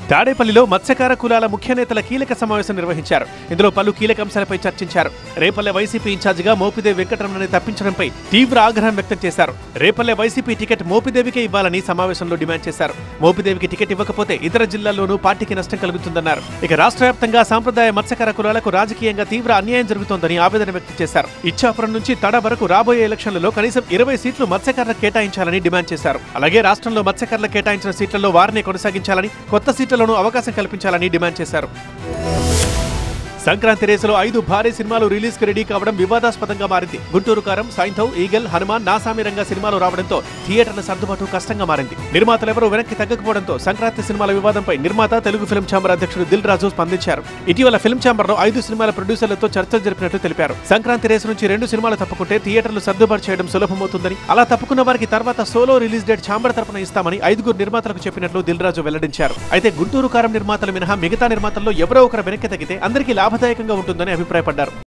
తాడేపల్లిలో మత్స్యకార కులాల ముఖ్య నేతల కీలక సమావేశం నిర్వహించారు ఇందులో పలు కీలక అంశాలపై చర్చించారు రేపల్లె వైసీపీ ఇన్ఛార్జిగా మోపిదేవి వెంకటరమణని తప్పించడంపై తీవ్ర ఆగ్రహం వ్యక్తం చేశారు రేపల్లె వైసీపీ టికెట్ మోపిదేవికే ఇవ్వాలని సమావేశంలో డిమాండ్ చేశారు మోపిదేవికి టికెట్ ఇవ్వకపోతే ఇతర జిల్లాల్లోనూ పార్టీకి నష్టం కలుగుతుందన్నారు ఇక రాష్ట్ర వ్యాప్తంగా సాంప్రదాయ మత్స్యకార కులాలకు రాజకీయంగా తీవ్ర అన్యాయం జరుగుతోందని ఆవేదన వ్యక్తం చేశారు ఇచ్చాపురం నుంచి తడ వరకు రాబోయే ఎలక్షన్లలో కనీసం ఇరవై సీట్లు మత్స్యకారులకు కేటాయించాలని డిమాండ్ చేశారు అలాగే రాష్ట్రంలో మత్స్యకారులకు కేటాయించిన సీట్లలో వారిని కొనసాగించాలని కొత్త సీట్లలోనూ అవకాశం కల్పించాలని డిమాండ్ చేశారు సంక్రాంతి రేసులో ఐదు భారీ సినిమాలు రిలీజ్ కి రెడీ కావడం వివాదాస్పదంగా మారింది గుంటూరు కారం సాయింథవ్ ఈగల్ హనుమాన్ నాసామి రంగ సినిమాలు రావడంతో థియేటర్ల సర్దుబాటు కష్టంగా మారింది నిర్మాతలెవరూ వెనక్కి తగ్గకపోవడంతో సంక్రాంతి సినిమాల వివాదంపై నిర్మాత తెలుగు ఫిల్మ్ ఛాంబర్ అధ్యక్షుడు దిల్ రాజు స్పందించారు ఇటీవల ఫిల్మ్ ఛాంబర్ లో ఐదు సినిమాల ప్రొడ్యూసర్లతో చర్చలు జరిపినట్టు తెలిపారు సంక్రాంతి రేసు నుంచి రెండు సినిమాలు తప్పుకుంటే థియేటర్లు సర్దుబాటు చేయడం సులభమవుతుందని అలా తప్పుకున్న వారికి తర్వాత సోలో రిలీజ్ డేట్ ఛాంబర్ తరపున ఇస్తామని ఐదుగురు నిర్మాతలకు చెప్పినట్లు దిల్ రాజు వెల్లడించారు అయితే గుంటూరు కారం నిర్మాతలు మినహా మిగతా నిర్మాతల్లో ఎవరో ఒకరు వెనక్కి తగ్గితే అందరికీ లాభదాయకంగా ఉంటుందని అభిప్రాయపడ్డారు